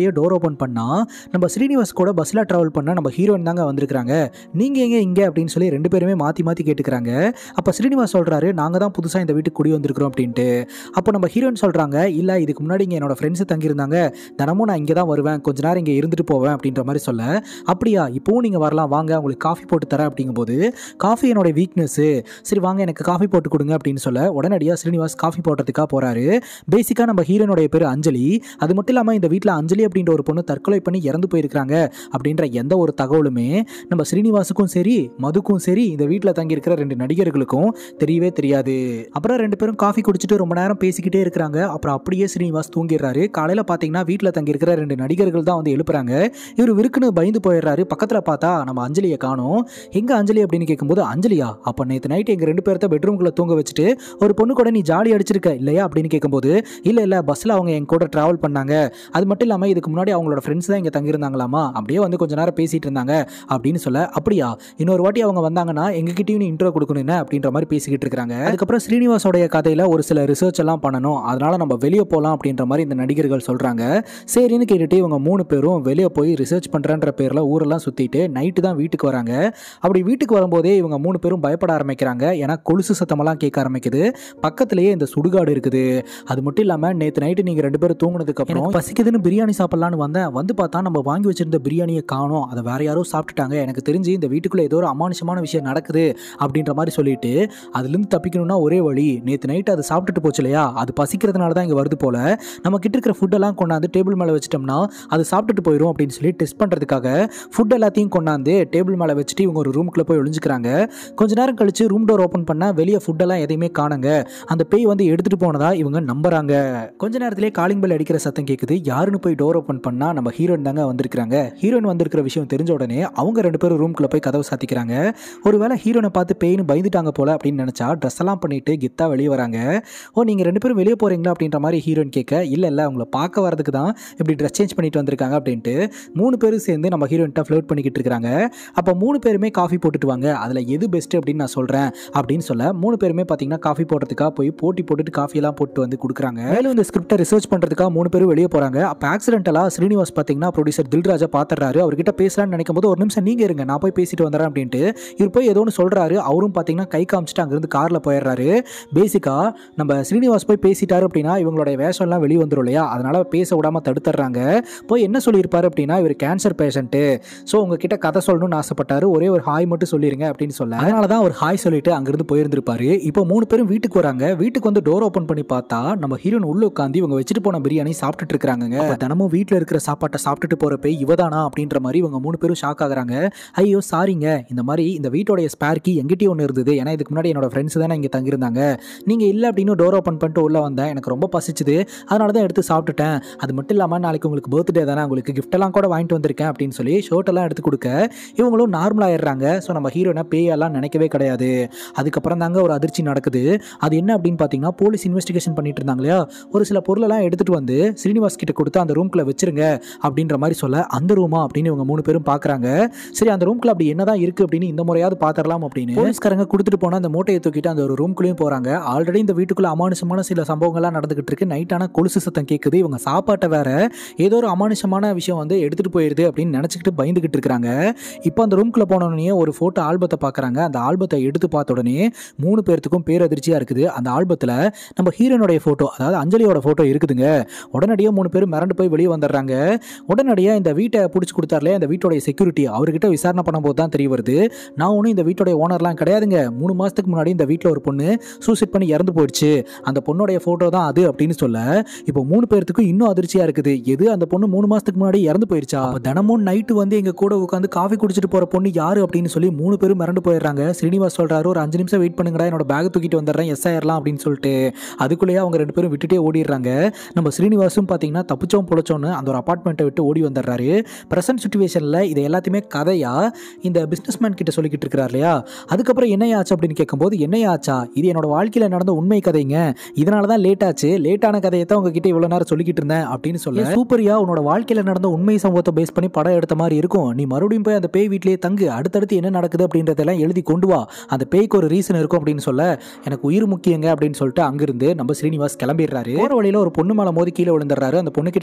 ஹீரோனுடைய டோர் ஓப்பன் பண்ணா நம்ம ஸ்ரீனிவாஸ் கூட பஸ்ஸில் ட்ராவல் பண்ண நம்ம ஹீரோயின் தாங்க வந்திருக்காங்க நீங்கள் எங்கே இங்கே அப்படின்னு சொல்லி ரெண்டு பேருமே மாற்றி மாற்றி கேட்டுக்கிறாங்க அப்போ ஸ்ரீனிவாஸ் சொல்கிறாரு நாங்கள் தான் புதுசாக இந்த வீட்டுக்கு குடி வந்திருக்கிறோம் அப்படின்ட்டு அப்போ நம்ம ஹீரோயின் சொல்கிறாங்க இல்லை இதுக்கு முன்னாடி இங்கே என்னோட ஃப்ரெண்ட்ஸு தங்கியிருந்தாங்க தினமும் நான் இங்கே தான் வருவேன் கொஞ்ச நேரம் இங்கே இருந்துட்டு போவேன் அப்படின்ற மாதிரி சொல்ல அப்படியா இப்போவும் நீங்கள் வரலாம் வாங்க உங்களுக்கு காஃபி போட்டு தரேன் அப்படிங்கும்போது காஃபி என்னோட வீக்னஸ்ஸு சரி வாங்க எனக்கு காஃபி போட்டு கொடுங்க அப்படின்னு சொல்ல உடனடியாக ஸ்ரீனிவாஸ் காஃபி போடுறதுக்காக போகிறாரு பேசிக்காக நம்ம ஹீரோனுடைய பேர் அஞ்சலி அது மட்டும் இல்லாமல் இந்த வீட்டில் அஞ்சலி அப்படின்ற ஒரு பொண்ணு தற்கொலை பண்ணி இறந்து போயிருக்கிறாங்க அப்படின்ற எந்த ஒரு தகவலுமே நம்ம ஸ்ரீனிவாசுக்கும் சரி மதுக்கும் சரி இந்த வீட்டில் தங்கியிருக்கிற ரெண்டு நடிகர்களுக்கும் தெரியவே தெரியாது அப்புறம் ரெண்டு பேரும் காஃபி குடிச்சிட்டு ரொம்ப நேரம் பேசிக்கிட்டே இருக்கிறாங்க அப்புறம் அப்படியே ஸ்ரீனிவாஸ் தூங்கிடுறாரு காலையில் பார்த்தீங்கன்னா வீட்டில் தங்கியிருக்கிற ரெண்டு நடிகர்கள் தான் வந்து எழுப்புறாங்க இவர் விருக்குன்னு பயந்து போயிடுறாரு பக்கத்தில் பார்த்தா நம்ம அஞ்சலியை காணோம் எங்கே அஞ்சலி அப்படின்னு கேட்கும்போது அஞ்சலியா அப்போ நேற்று நைட் எங்கள் ரெண்டு பேர்த்த பெட்ரூம்குள்ளே தூங்க வச்சுட்டு ஒரு பொண்ணு கூட நீ ஜாலி அடிச்சிருக்க இல்லையா அப்படின்னு கேட்கும்போது இல்லை இல்லை பஸ்ஸில் அவங்க என் கூட ட்ராவல் பண்ணாங்க அது மட்டும் இல்லாமல் இதுக்கு முன்னாடி அவங்களோட ஃப்ரெண்ட்ஸ் தான் இங்கே தங்கியிருந்தாங்களாமா அப்படியே வந்து கொஞ்ச நேரம் பேசிட்டு இருந்தாங்க அப்படின்னு சொல்ல அப்படியா இன்னொரு வாட்டி அவங்க வந்தாங்கன்னா எங்ககிட்டயும் நீ இன்ட்ரோ கொடுக்கணும் என்ன அப்படின்ற மாதிரி பேசிக்கிட்டு இருக்காங்க அதுக்கப்புறம் ஸ்ரீனிவாசோடைய கதையில் ஒரு சில ரிசர்ச் எல்லாம் பண்ணணும் அதனால நம்ம வெளியே போகலாம் அப்படின்ற மாதிரி இந்த நடிகர்கள் சொல்கிறாங்க சரின்னு கேட்டுட்டு இவங்க மூணு பேரும் வெளியே போய் ரிசர்ச் பண்ணுறன்ற பேரில் ஊரெல்லாம் சுற்றிட்டு நைட்டு தான் வீட்டுக்கு வராங்க அப்படி வீட்டுக்கு வரும்போதே இவங்க மூணு பேரும் பயப்பட ஆரம்பிக்கிறாங்க ஏன்னா கொலுசு சத்தமெல்லாம் கேட்க ஆரம்பிக்குது பக்கத்துலேயே இந்த சுடுகாடு இருக்குது அது மட்டும் இல்லாமல் நேற்று நைட்டு நீங்கள் ரெண்டு பேரும் தூங்கினதுக்கு அப்புறம் எனக்கு பசிக்குதுன்னு பிரியாணி சாப்பிட்லான்னு வந்தேன் வந்து பார்த்தா நம்ம வாங்கி வச்சிருந்த பிரியாணியை காணோம் அதை வேற யாரோ சாப்பிட்டுட்டாங்க எனக்கு தெரிஞ்சு இந்த வீட்டுக்குள்ளே ஏதோ ஒரு அமானுஷமான விஷயம் நடக்குது அப்படின்ற மாதிரி சொல்லிட்டு அதுலேருந்து தப்பிக்கணும்னா ஒரே வழி நேற்று நைட்டு அதை சாப்பிட்டுட்டு போச்சு இல்லையா அது பசிக்கிறதுனால தான் இங்கே வருது போல நம்ம கிட்ட இருக்கிற ஃபுட்டெல்லாம் கொண்டாந்து டேபிள் மேலே வச்சிட்டோம்னா அது சாப்பிட்டுட்டு போயிடும் அப்படின்னு சொல்லி டெஸ்ட் பண்ணுறதுக்காக ஃபுட் எல்லாத்தையும் கொண்டாந்து டேபிள் மேலே வச்சுட்டு இவங்க ஒரு ரூமுக்குள்ளே போய் ஒளிஞ்சுக்கிறாங்க கொஞ்ச நேரம் கழிச்சு ரூம் டோர் ஓப்பன் பண்ணால் வெளியே ஃபுட்டெல்லாம் எதையுமே காணுங்க அந்த பேய் வந்து எடுத்துகிட்டு போனதா இவங்க நம்புறாங்க கொஞ்ச நேரத்திலே காலிங் பெல் அடிக்கிற சத்தம் கேட்குது யாருன்னு போய் டோர் ஓப்பன் பண்ணால் நம்ம ஹீரோயின் தாங்க வந்திருக்கிறாங்க ஹீரோயின் வந்திருக்கிற விஷயம் தெரிஞ்ச உடனே அவங்க ரெண்டு பேரும் ரூம்குள்ளே போய் கதவை சாத்திக்கிறாங்க ஒருவேளை ஹீரோனை பார்த்து பேய்னு பயந்துட்டாங்க போல அப்படின்னு நினச்சா ட்ரெஸ் எல்லாம் பண்ணிட்டு கித்தா வெளியே வராங்க ஓ நீங்கள் ரெண்டு பேரும் வெளியே போகிறீங்களா அப்படின்ற மாதிரி ஹீரோயின் கேட்க இல்லை இல்லை உங்களை பார்க்க வரதுக்கு தான் இப்படி ட்ரெஸ் சேஞ்ச் பண்ணிட்டு வந்திருக்காங்க அப்படின்ட்டு மூணு பேரும் சேர்ந்து நம்ம ஹீரோயின்ட்ட ஃப்ளோட் பண்ணிக்கிட்டு இருக்காங்க அப்போ மூணு பேருமே காஃபி போட்டுட்டு வாங்க அதில் எது பெஸ்ட் அப்படின்னு நான் சொல்கிறேன் அப்படின்னு சொல்ல மூணு பேருமே பார்த்தீங்கன்னா காஃபி போடுறதுக்காக போய் போட்டி போட்டுட்டு காஃபியெல்லாம் போட்டு வந்து கொடுக்குறாங்க மேலும் இந்த ஸ்கிரிப்டை ரிசர்ச் பண்ணுறதுக்காக மூணு பேரும் வெளியே போகிறாங்க அப்போ ஆக்சிடென்டலாக ஸ்ரீனிவாஸ் பார்த்தீங்கன்னா ப்ரொடியூசர் தில்ராஜா பார்த்துறாரு அவர்கிட்ட பேசலாம்னு நினைக்கும் போது ஒரு நிமிஷம் நீங்கள் இருங்க நான் போய் பேசிட்டு வந்துடுறேன் அப்படின்ட்டு இவர் போய் ஏதோ ஒன்று சொல்கிறாரு அவரும் பார்த்தீங்கன்னா கை காமிச்சிட்டு அங்கேருந்து காரில் போயிடுறாரு பேசிக்காக நம்ம ஸ்ரீனிவாஸ் போய் பேசிட்டாரு அப்படின்னா இவங்களுடைய வேஷம்லாம் வெளியே வந்துடும் இல்லையா அதனால் பேச விடாமல் தடுத்துடுறாங்க போய் என்ன சொல்லியிருப்பாரு அப்படின்னா இவர் கேன்சர் பேஷண்ட்டு ஸோ உங்ககிட்ட கதை சொல்லணும்னு ஆசைப்பட்டாரு ஒரே ஒரு ஹாய் மட்டும் சொல்லிருங்க அப்படின்னு சொல்ல அதனால தான் அவர் ஹாய் சொல்லிட்டு அங்கிருந்து போயிருந்திருப்பாரு இப்போ மூணு பேரும் வீட்டுக்கு வராங்க வீட்டுக்கு வந்து டோர் ஓப்பன் பண்ணி பார்த்தா நம்ம ஹீரோன் உள்ள உட்காந்து இவங்க வச்சுட்டு போன பிரியாணி சாப்பிட்டுட்டு இருக்காங்க அப்ப தினமும் வீட்டில் இருக்கிற சாப்பாட்டை சாப்பிட்டுட்டு போற போய் இவதானா அப்படின்ற மாதிரி இவங்க மூணு பேரும் ஷாக் ஆகுறாங்க ஐயோ சாரிங்க இந்த மாதிரி இந்த வீட்டோடைய ஸ்பேர் கீ எங்கிட்டயும் ஒன்று இருந்தது ஏன்னா இதுக்கு முன்னாடி என்னோட ஃப்ரெண்ட்ஸ் தானே இங்கே தங்கியிருந்தாங்க நீங்கள் இல்லை அப்படின்னு டோர் ஓப்பன் பண்ணிட்டு உள்ளே வந்தேன் எனக்கு ரொம்ப பசிச்சுது அதனால தான் எடுத்து சாப்பிட்டுட்டேன் அது மட்டும் இல்லாமல் நாளைக்கு உங்களுக்கு பர்த்டே தானே உங்களுக்கு கிஃப்டெல்லாம் கூட வாங்கிட்டு வந்திருக்கேன் அப்படின்னு சொல்லி ஷர்ட்டெல்லாம் எடுத்து கொடுக்க இவங்களும் நார்மல் ஆயிடுறாங்க ஸோ நம்ம ஹீரோனை பேயெல்லாம் நினைக்கவே கிடையாது அதுக்கப்புறம் தாங்க ஒரு அதிர்ச்சி நடக்குது அது என்ன அப்படின்னு பார்த்தீங்கன்னா போலீஸ் இன்வெஸ்டிகேஷன் பண்ணிட்டு இருந்தாங்க இல்லையா ஒரு சில பொருளெல்லாம் எடுத்துகிட்டு வந்து ஸ்ரீனிவாஸ் கிட்ட கொடுத்து அந்த ரூம்குள்ளே வச்சிருங்க அப்படின்ற மாதிரி சொல்ல அந்த ரூமா அப்படின்னு இவங்க மூணு பேரும் பார்க்குறாங்க சரி அந்த ரூம்குள்ள அப்படி என்னதான் இருக்குது அப்படின்னு இந்த முறையாவது பார்த்துடலாம் அப்படின்னு போலீஸ்காரங்க கொடுத்துட்டு போன அந்த மூட்டையை தூக்கிட்டு அந்த ஒரு ரூம்குள்ளேயும் போகிறாங்க ஆல்ரெடி இந்த வீட்டுக்குள்ள அமானுஷமான சில சம்பவங்கள்லாம் நடந்துகிட்டு இருக்கு நைட்டான கொலுசு சத்தம் கேட்குது இவங்க சாப்பாட்டை வேற ஏதோ ஒரு அமானுஷமான விஷயம் வந்து எடுத்துகிட்டு போயிருது அப்படின்னு நினச்சிக்கிட்டு பயந்துகிட்டு இருக்கிறாங்க இப்போ அந்த ரூம்குள்ளே போனோடனே ஒரு ஃபோட்டோ ஆல்பத்தை பார்க்குறாங்க அந்த ஆல்பத்தை எடுத்து பார்த்த உடனே மூணு பேர்த்துக்கும் பேரதிர்ச்சியாக இருக்குது அந்த ஆல்பத்தில் நம்ம ஹீரோனுடைய ஃபோட்டோ அதாவது அஞ்சலியோட ஃபோட்டோ இருக்குதுங்க உடனடியாக மூணு பேர் மிரண்டு போய் வெளியே வந்துடுறாங்க உடனடியாக இந்த வீட்டை பிடிச்சி கொடுத்தாருலே இந்த வீட்டோடைய செக்யூரிட்டி அவர்கிட்ட விசாரணை பண்ணும்போது தான் தெரிய வருது நான் ஒன்றும் இந்த வீட்டோடைய ஓனர்லாம் கிடையாதுங்க மூணு மாதத்துக்கு முன்னாடி இந்த வீட்டில் ஒரு பொண்ணு சூசைட் பண்ணி இறந்து போயிடுச்சு அந்த பொண்ணுடைய ஃபோட்டோ தான் அது அப்படின்னு சொல்ல இப்போ மூணு பேர்த்துக்கும் இன்னும் அதிர்ச்சியாக இருக்குது எது அந்த பொண்ணு மூணு மாதத்துக்கு முன்னாடி இறந்து போயிடுச்சா அப்ப தினமும் நைட்டு வந்து எங்கள் கூட உட்காந்து காஃபி குடிச்சிட்டு போகிற பொண்ணு யாரு அப்படின்னு சொல்லி மூணு பேரும் மிரண்டு போயிடுறாங்க ஸ்ரீனிவாஸ் சொல்கிறாரு ஒரு அஞ்சு நிமிஷம் வெயிட் பண்ணுங்கடா என்னோட பேக் தூக்கிட்டு வந்துடுறேன் எஸ் ஆயிரலாம் அப்படின்னு சொல்லிட்டு அதுக்குள்ளேயே அவங்க ரெண்டு பேரும் விட்டுட்டே ஓடிடுறாங்க நம்ம ஸ்ரீனிவாசும் பார்த்தீங்கன்னா தப்பிச்சோம் பொழைச்சோன்னு அந்த ஒரு அப்பார்ட்மெண்ட்டை விட்டு ஓடி வந்துடுறாரு ப்ரெசன்ட் சுச்சுவேஷனில் இது எல்லாத்தையுமே கதையாக இந்த பிஸ்னஸ்மேன் கிட்ட சொல்லிக்கிட்டு இருக்கிறார் இல்லையா அதுக்கப்புறம் என்னையாச்சு அப்படின்னு கேட்கும்போது என்னையாச்சா இது என்னோட வாழ்க்கையில் நடந்த உண்மை கதைங்க இதனால தான் லேட் ஆச்சு லேட்டான கதையை தான் உங்ககிட்ட இவ்வளோ நேரம் சொல்லிக்கிட்டு இருந்தேன் அப்படின்னு சொல்ல சூப்பரியா உன்னோட வாழ்க்கையில் நடந்த உண்மை சம்பவத்தை பேஸ் பண்ணி படம் எடுத்த மாதிரி இருக்கும் நீ மறுபடியும் போய் அந்த பேய் வீட்லயே தங்கு அடுத்தடுத்து என்ன நடக்குது அப்படின்றதெல்லாம் எழுதி கொண்டு வா அந்த பேய்க்கு ஒரு ரீசன் இருக்கும் அப்படின்னு சொல்ல எனக்கு உயிர் முக்கியங்க அப்படின்னு சொல்லிட்டு அங்கிருந்து நம்ம ஸ்ரீனிவாஸ் கிளம்பிடுறாரு போற வழியில ஒரு பொண்ணு மேல மோதி கீழே விழுந்துடுறாரு அந்த பொண்ணு கிட்ட நல்லா வாங்கி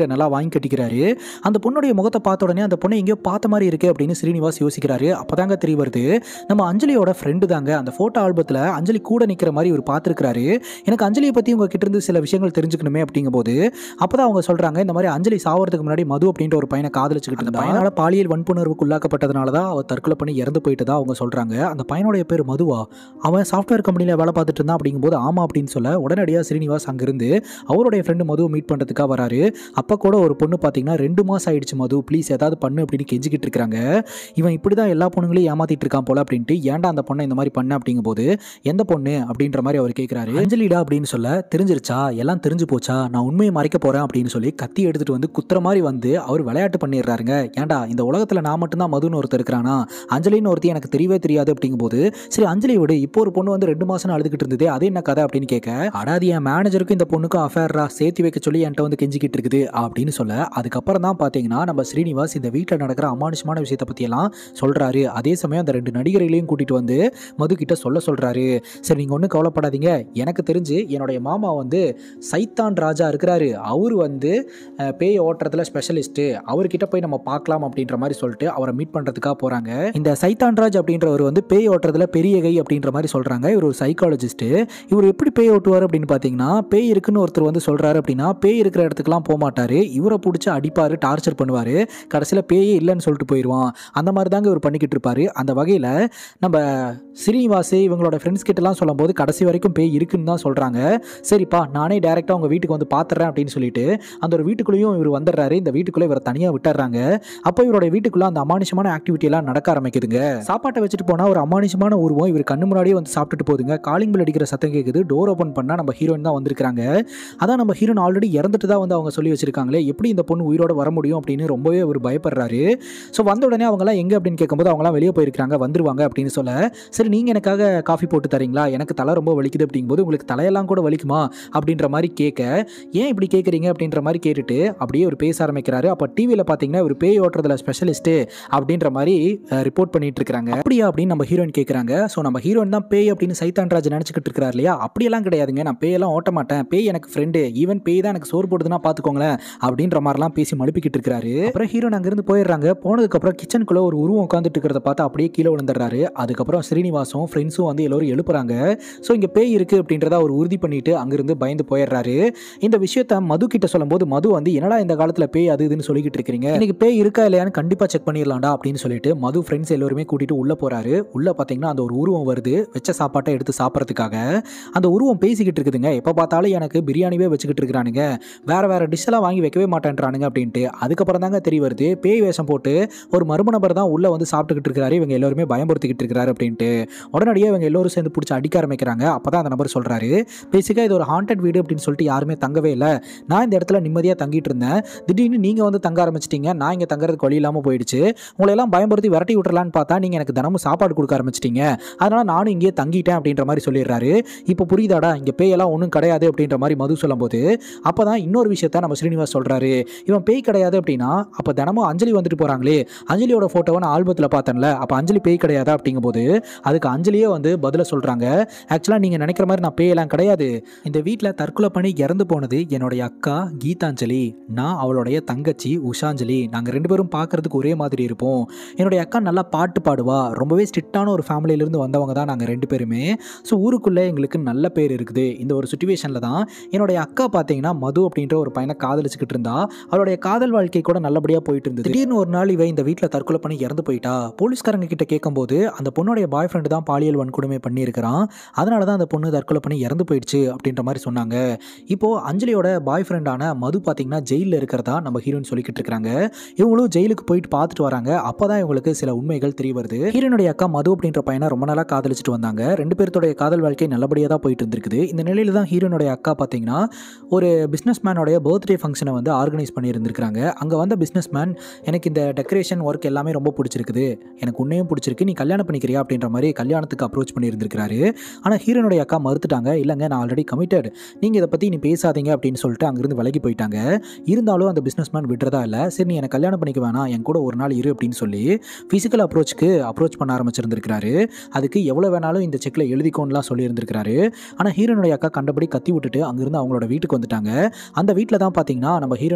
கல்யாணம் கட்டிக்கிறாரு அந்த பொண்ணுடைய முகத்தை பார்த்த உடனே அந்த பொண்ணை எங்கேயோ பார்த்த மாதிரி இருக்கு அப்படின்னு ஸ்ரீனிவாஸ் யோசிக்கிறாரு அப்பதாங்க தெரிய வருது நம்ம அஞ்சலியோட ஃப்ரெண்டு தாங்க அந்த ஃபோட்டோ ஆல்பத்தில் அஞ்சலி கூட நிற்கிற மாதிரி இவர் பார்த்துருக்காரு எனக்கு அஞ்சலியை பற்றி உங்ககிட்ட இருந்து சில விஷயங்கள் தெரிஞ்சுக்கணுமே அப்படிங்கும்போது அப்பதான் அவங்க சொல்றாங்க இந்த மாதிரி அஞ்சலி சாவறதுக்கு முன்னாடி மது அப்படின்ற ஒரு பையனை காதலிச்சுக்கிட்டு இருந்தா பையனால பாலியல் வன்புணர்வுக்கு உள்ளாக்கப்பட்டதுனால தான் அவ தற்கொலை பண்ணி இறந்து போயிட்டதா அவங்க சொல்றாங்க அந்த பையனுடைய பேர் மதுவா அவன் சாஃப்ட்வேர் கம்பெனியில் வேலை பார்த்துட்டு இருந்தான் அப்படிங்கும்போது ஆமா அப்படின்னு சொல்ல உடனடியாக ஸ்ரீனிவாஸ் அங்கிருந்து அவருடைய ஃப்ரெண்டு மதுவை மீட் பண்ணுறதுக்காக வராரு அப்போ கூட ஒரு பொண்ணு பார்த்தீங்கன்னா ரெண்டு மாதம் ஆயிடுச்சு மது ப்ளீஸ் ஏதாவது பண்ணு அப்படின்னு கெஞ்சிக்கிட்டு இருக்காங்க இவன் இப்படி தான் எல்லா பொண்ணுங்களையும் ஏமாத்திட்டு இருக்கான் போல அப்படின்ட்டு ஏன்டா அந்த பொண்ணை இந்த மாதிரி பண்ண அப்படிங்கும்போது எந்த பொண்ணு அப்படின்ற மாதிரி அவர் கேட்குறாரு அஞ்சலிடா அப்படின்னு சொல்ல தெரிஞ்சிருச்சா எல்லாம் தெரிஞ்சு போச்சா நான் உண்மையை மறைக்க போறேன் அப்படின்னு சொல்லி கத்தி எடுத்துட்டு வந்து குத்துற மாதிரி வந்து அவர் விளையாட்டு பண்ணிடுறாருங்க ஏன்டா இந்த உலகத்தில் நான் மட்டும்தான் மதுன்னு ஒருத்தர் இருக்கிறானா அஞ்சலின்னு ஒருத்தி எனக்கு தெரியவே தெரியாது அப்படிங்கும்போது சரி அஞ்சலி விடு இப்போ ஒரு பொண்ணு வந்து ரெண்டு மாசம் அழுதுகிட்டு இருந்தது அது என்ன கதை அப்படின்னு கேட்க அடாது என் மேனேஜருக்கும் இந்த பொண்ணுக்கும் அஃபேர்ரா சேர்த்து வைக்க சொல்லி என்கிட்ட வந்து கெஞ்சிக்கிட்டு இருக்குது அப்படின்னு சொல்ல அதுக்கப்புறம் தான் பார்த்தீங்கன்னா நம்ம ஸ்ரீனிவாஸ் இந்த வீட்டில் நடக்கிற அமானுஷமான விஷயத்தை பற்றியெல்லாம் சொல்கிறாரு அதே சமயம் அந்த ரெண்டு நடிகர்களையும் கூட்டிகிட்டு வந்து மது கிட்ட சொல்ல சொல்கிறாரு சரி நீங்கள் ஒன்றும் கவலைப்படாதீங்க எனக்கு தெரிஞ்சு என்னுடைய மாமா வந்து சைத்தான் ராஜா இருக்கிறாரு அவர் வந்து அஹ், பேய் ஓட்டுறதுல ஸ்பெஷலிஸ்ட்டு அவர்கிட்ட போய் நம்ம பார்க்கலாம் அப்படின்ற மாதிரி சொல்லிட்டு அவரை மீட் பண்ணுறதுக்காக போகிறாங்க இந்த சைத்தான் ராஜ் அப்படின்றவர் வந்து பேய் ஓட்டுறதுல பெரிய கை அப்படின்ற மாதிரி சொல்கிறாங்க இவர் ஒரு சைக்காலஜிஸ்ட்டு இவர் எப்படி பேய் ஓட்டுவார் அப்படின்னு பார்த்தீங்கன்னா பேய் இருக்குன்னு ஒருத்தர் வந்து சொல்கிறாரு அப்படின்னா பேய் இருக்கிற இடத்துக்குலாம் போக மாட்டார் இவரை பிடிச்சி அடிப்பார் டார்ச்சர் பண்ணுவார் கடைசியில் பேயே இல்லைன்னு சொல்லிட்டு போயிடுவான் அந்த மாதிரி தாங்க இவர் பண்ணிக்கிட்டு இருப்பாரு அந்த வகையில் நம்ம ஸ்ரீனிவாஸ் இவங்களோட ஃப்ரெண்ட்ஸ் கிட்டலாம் சொல்லும்போது கடைசி வரைக்கும் பேய் இருக்குன்னு தான் சொல்கிறாங்க சரிப்பா நானே டேரெக்டாக உங்கள் வீட்டுக்கு வந்து பார்த்துறேன் அப்படின்னு சொல்லிட்டு அந்த ஒரு வீட்டுக்குள்ளேயும் இவர் வந்துடுறாரு இந்த வீட்டுக்குள்ளே இவரை தனியாக விட்டுறாங்க அப்போ இவரோட வீட்டுக்குள்ளே அந்த அமானுஷமான ஆக்டிவிட்டி எல்லாம் நடக்க ஆரம்பிக்குதுங்க சாப்பாட்டை வச்சுட்டு போனால் ஒரு அமானுஷமான உருவம் இவர் கண்ணு முன்னாடியே வந்து சாப்பிட்டுட்டு போகுதுங்க காலிங் பில் அடிக்கிற சத்தம் கேட்குது டோர் ஓப்பன் பண்ணால் நம்ம ஹீரோயின் தான் வந்திருக்காங்க அதான் நம்ம ஹீரோயின் ஆல்ரெடி இறந்துட்டு தான் வந்து அவங்க சொல்லி வச்சிருக்காங்களே எப்படி இந்த பொண்ணு உயிரோட வர முடியும் அப்படின்னு ரொம்பவே அவர் பயப்படுறாரு ஸோ வந்த உடனே அவங்களாம் எங்கே அப்படின்னு கேட்கும்போது அவங்களாம் வெளியே போயிருக்காங்க வந்துருவாங்க அப்படின்னு சொல்ல சரி நீங்கள் எனக்காக காஃபி போட்டு தரீங்களா எனக்கு தலை ரொம்ப வலிக்குது அப்படிங்கும்போது உங்களுக்கு தலையெல்லாம் கூட வலிக்குமா அப்படின்ற மாதிரி கேட்க ஏன் இப்படி கேட்குறீங்க அப்படின்ற மாதிரி கேட்டுட்டு அப்படியே ஒரு பேச ஆரம்பிக்கிறாரு அப்போ டிவியில் பார்த்தீங்கன்னா ஒரு பேய் ஓட்டுறதுல ஸ்பெஷலிஸ்ட்டு அப்படின்ற மாதிரி ரிப்போர்ட் பண்ணிட்டு இருக்காங்க அப்படியா அப்படின்னு நம்ம ஹீரோயின் கேட்குறாங்க ஸோ நம்ம ஹீரோயின் தான் பேய் அப்படின்னு சைத்தான் ராஜ் நினச்சிக்கிட்டு இருக்கிறார் இல்லையா அப்படியெல்லாம் கிடையாதுங்க நான் பேயெல்லாம் ஓட்ட மாட்டேன் பேய் எனக்கு ஃப்ரெண்டு ஈவன் பேய் தான் எனக்கு சோறு போடுதுன்னா பார்த்துக்கோங்களேன் அப்படின்ற மாதிரிலாம் பேசி மழுப்பிக்கிட்டு இருக்காரு அப்புறம் ஹீரோயின் அங்கேருந்து போயிடுறாங்க போனதுக்கப்புறம் கிச்சனுக்குள்ள ஒரு உருவம் உட்காந்துட்டு இருக்கிறத பார்த்து அப்படியே கீழே விழுந்துடுறாரு அதுக்கப்புறம் ஸ்ரீனிவாசும் ஃப்ரெண்ட்ஸும் வந்து எல்லோரும் எழுப்புறாங்க ஸோ இங்கே பேய் இருக்கு அப்படின்றத அவர் உறுதி பண்ணிட்டு அங்கிருந்து பயந்து போயிடுறாரு இந்த விஷயத்த மது கிட்ட சொல்லும்போது மது வந்து என்னடா இந்த காலத்தில் பேய் அது இதுன்னு சொல்லிக்கிட்டு இருக்கிறீங்க இன்னைக்கு பேய் இருக்கா இல்லையான்னு கண்டிப்பாக செக் பண்ணிடலாம்டா அப்படின்னு சொல்லிட்டு மது ஃப்ரெண்ட்ஸ் எல்லாருமே கூட்டிட்டு உள்ள போறாரு உள்ள பார்த்தீங்கன்னா அந்த ஒரு உருவம் வருது வச்ச சாப்பாட்டை எடுத்து சாப்பிட்றதுக்காக அந்த உருவம் பேசிக்கிட்டு இருக்குதுங்க எப்போ பார்த்தாலும் எனக்கு பிரியாணிவே வச்சுக்கிட்டு இருக்கிறானுங்க வேற வேற டிஷ் எல்லாம் வாங்கி வைக்கவே மாட்டேன்றானுங்க அப்படின்ட்டு அதுக்கப்புறம் தாங்க தெரிய வருது பேய் வேஷம் போட்டு ஒரு மர்ம நபர் தான் உள்ள வந்து சாப்பிட்டுக்கிட்டு இருக்காரு இவங்க எல்லாருமே பயமுறுத்திக்கிட்டு இருக்காரு அப்படின்ட்டு உடனடியே இவங்க எல்லோரும் சேர்ந்து பிடிச்சி அடிக்க ஆரம்பிக்கிறாங்க அப்பதான் அந்த நபர் சொல்றாரு பேசிக்கா இது ஒரு ஹாண்டட் வீடு அப்படின்னு சொல்லிட்டு யாருமே தங்கவே இல்லை நான் இந்த இடத்துல நிம்மதியாக தங்கிட்டு இருந்தேன் திடீர்னு நீங்கள் வந்து தங்க ஆரம்பிச்சிட்டீங்க நான் இங்கே தங்குறதுக்கு வழி இல்லாமல் போயிடுச்சு உங்களை எல்லாம் பயன்படுத்தி விரட்டி விட்டுறலான்னு பார்த்தா நீங்கள் எனக்கு தினமும் சாப்பாடு கொடுக்க ஆரம்பிச்சிட்டீங்க அதனால நானும் இங்கேயே தங்கிட்டேன் அப்படின்ற மாதிரி சொல்லிடுறாரு இப்போ புரியுதாடா இங்கே பேயெல்லாம் ஒன்றும் கிடையாது அப்படின்ற மாதிரி மது சொல்லும்போது அப்போ தான் இன்னொரு விஷயத்த நம்ம ஸ்ரீனிவாஸ் சொல்கிறாரு இவன் பேய் கிடையாது அப்படின்னா அப்போ தினமும் அஞ்சலி வந்துட்டு போகிறாங்களே அஞ்சலியோட ஃபோட்டோவை நான் ஆல்பத்தில் பார்த்தேன்ல அப்போ அஞ்சலி பேய் கிடையாதா அப்படிங்கும்போது அதுக்கு அஞ்சலியே வந்து பதில சொல்கிறாங்க ஆக்சுவலாக நீங்கள் நினைக்கிற மாதிரி நான் பேயெல்லாம் கிடையாது இந்த வீட்டில் தற்கொலை பண்ணி இறந்து போனது என்னுடைய அக்கா கீதாஞ்சலி நான் அவளுடைய தங்கச்சி உஷாஞ்சலி நாங்கள் ரெண்டு பேரும் பார்க்கறதுக்கு ஒரே மாதிரி இருப்போம் என்னுடைய அக்கா நல்லா பாட்டு பாடுவா ரொம்பவே ஸ்ட்ரிக்டான ஒரு ஃபேமிலியிலேருந்து வந்தவங்க தான் நாங்கள் ரெண்டு பேருமே ஸோ ஊருக்குள்ளே எங்களுக்கு நல்ல பேர் இருக்குது இந்த ஒரு சுச்சுவேஷனில் தான் என்னுடைய அக்கா பார்த்தீங்கன்னா மது அப்படின்ற ஒரு பையனை காதலிச்சுக்கிட்டு இருந்தா அவளுடைய காதல் வாழ்க்கை கூட நல்லபடியாக போயிட்டு இருந்தது திடீர்னு ஒரு நாள் இவ இந்த வீட்டில் தற்கொலை பண்ணி இறந்து போயிட்டா போலீஸ்காரங்க கிட்ட கேட்கும்போது அந்த பொண்ணுடைய பாய் ஃப்ரெண்டு தான் பாலியல் வன்கொடுமை பண்ணியிருக்கிறான் அதனால தான் அந்த பொண்ணு தற்கொலை பண்ணி இறந்து போயிடுச்சு அப்படின்ற மாதிரி சொன்னாங்க இப்போ அஞ்சலியோட பாய் ஃப்ரெண்டான மது பார்த்தீங்கன்னா ஜெயிலில் இருக்கிறதா நம்ம ஹீரோயின் சொல்லிக்கிட்டு இருக்காங்க இவங்களும் ஜெயிலுக்கு போயிட்டு பார்த்துட்டு வராங்க அப்பதான் இவங்களுக்கு சில உண்மைகள் தெரிய வருது ஹீரோனுடைய அக்கா மது அப்படின்ற பையனை ரொம்ப நாளாக காதலிச்சுட்டு வந்தாங்க ரெண்டு பேர்த்தோடைய காதல் வாழ்க்கை நல்லபடியாக தான் போயிட்டு இருந்திருக்குது இந்த நிலையில தான் ஹீரோனுடைய அக்கா பார்த்தீங்கன்னா ஒரு பிஸ்னஸ் மேனோடைய பர்த்டே ஃபங்க்ஷனை வந்து ஆர்கனைஸ் பண்ணியிருந்திருக்காங்க அங்கே வந்த பிஸ்னஸ் மேன் எனக்கு இந்த டெக்கரேஷன் ஒர்க் எல்லாமே ரொம்ப பிடிச்சிருக்குது எனக்கு உன்னையும் பிடிச்சிருக்கு நீ கல்யாணம் பண்ணிக்கிறியா அப்படின்ற மாதிரி கல்யாணத்துக்கு அப்ரோச் பண்ணியிருந்திருக்காரு ஆனால் ஹீரோனுடைய அக்கா மறுத்துட்டாங்க இல்லைங்க நான் ஆல்ரெடி கமிட்டட் நீங்கள் இதை பற்றி நீ பேசாதீங்க அப்படின்னு சொல்லிட்டு அங்கேருந்து விலகி போயிட்டாங்க இருந்தாலும் அந்த பிஸ்னஸ் மேன் விடுறதா இல்லை சரி நீ எனக்கு கல்யாணம் பண்ணிக்க வேணாம் என் கூட ஒரு நாள் இரு அப்படின்னு சொல்லி ஃபிசிக்கல் அப்ரோச்சுக்கு அப்ரோச் பண்ண ஆரம்பிச்சிருந்திருக்காரு அதுக்கு எவ்வளோ வேணாலும் இந்த செக்கில் எழுதிக்கோன்னுலாம் சொல்லியிருந்திருக்காரு ஆனால் ஹீரோனுடைய அக்கா கண்டபடி கத்தி விட்டுட்டு அங்கேருந்து அவங்களோட வீட்டுக்கு வந்துட்டாங்க அந்த வீட்டில் தான் பார்த்தீங்கன்னா நம்ம ஹீரோனுடைய